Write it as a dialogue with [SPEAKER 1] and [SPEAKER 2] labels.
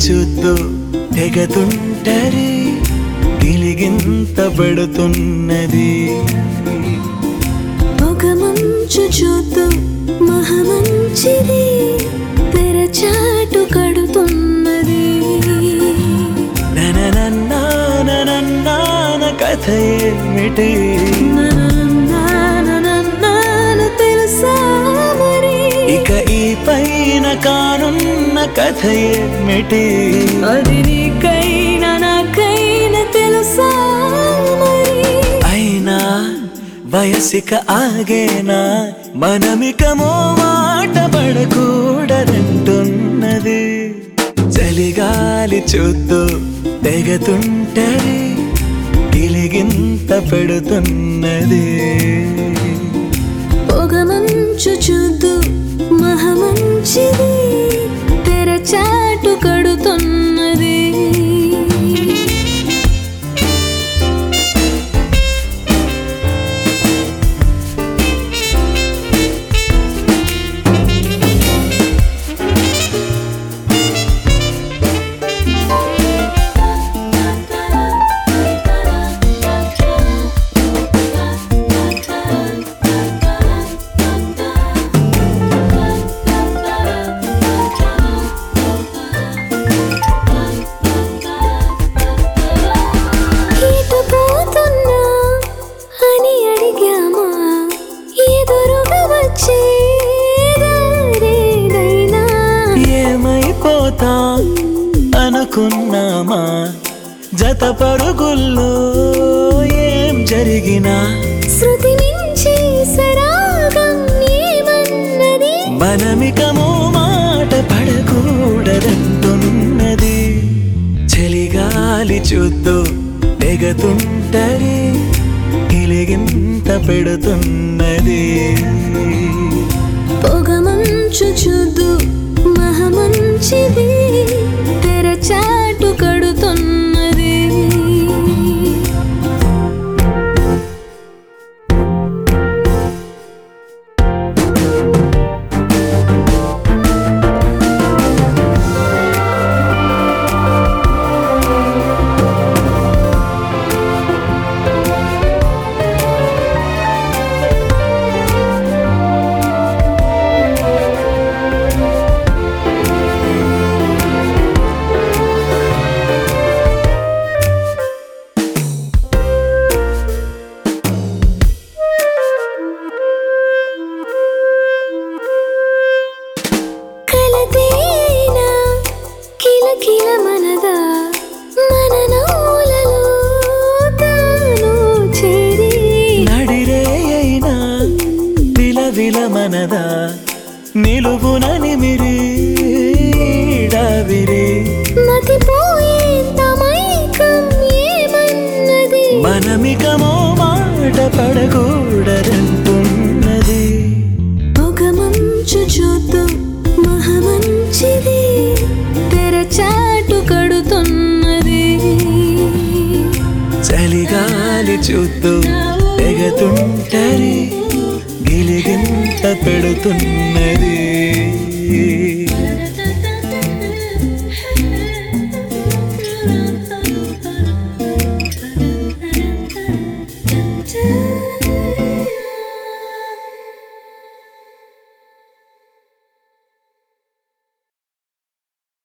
[SPEAKER 1] చూస్తూ తెగతుంటరి గిలిగింత పడుతున్నది
[SPEAKER 2] ఒక మంచు చూతూ మహమంచిది తెరచాటు కడుతున్నది
[SPEAKER 1] నననన్నాననన్నాన కథ ఏమిటి
[SPEAKER 2] నన్ను తెలుసా మరి
[SPEAKER 1] ఇక ఈ పైన కానున్న కథ ఏమిటి
[SPEAKER 2] అది నీకైనా నాకైనా తెలుసా మరి
[SPEAKER 1] అయినా వయసిక ఆగేనా మనమికమో మాట పడకూడదంటున్నది చలిగాలి చూస్తూ తెగతుంటరి గిలిగింత పెడుతున్నది
[SPEAKER 2] పొగ మంచు చూద్దు మహమంచిది తెరచాటు కడుతున్నది ఇటు పోతున్నా అని అడిగామా ఎదురుగా వచ్చే దారేదైనా
[SPEAKER 1] ఏమైపోతా అనుకున్నామా జత పరుగుల్లో ఏం జరిగినా
[SPEAKER 2] శృతి మించి సరాగం ఏమన్నది
[SPEAKER 1] మనమికమో మాట పడకూడదంటున్నది చలిగాలి చూస్తూ తెగతుంటరి గిలిగింత పెడుతున్నది
[SPEAKER 2] పొగ మంచు చూద్దు మహమంచిది తెరచాటు కడుతున్నది కలతేనా కిలకిల మనదా మన నవ్వులలో తాను చేరి
[SPEAKER 1] నడిరే అయినా విలవిల మనదా నిలువున నిమిరి డావిరి
[SPEAKER 2] మతిపోయేంత మైకం ఏమన్నది
[SPEAKER 1] మనమికమో మాట పడకూడదంటున్నది
[SPEAKER 2] పొగ మంచు చూద్దు మహమంచిది తెరచాటు కడుతున్నది
[SPEAKER 1] చలిగాలి చూస్తూ తెగతుంటరి గిలిగింత పెడుతున్నది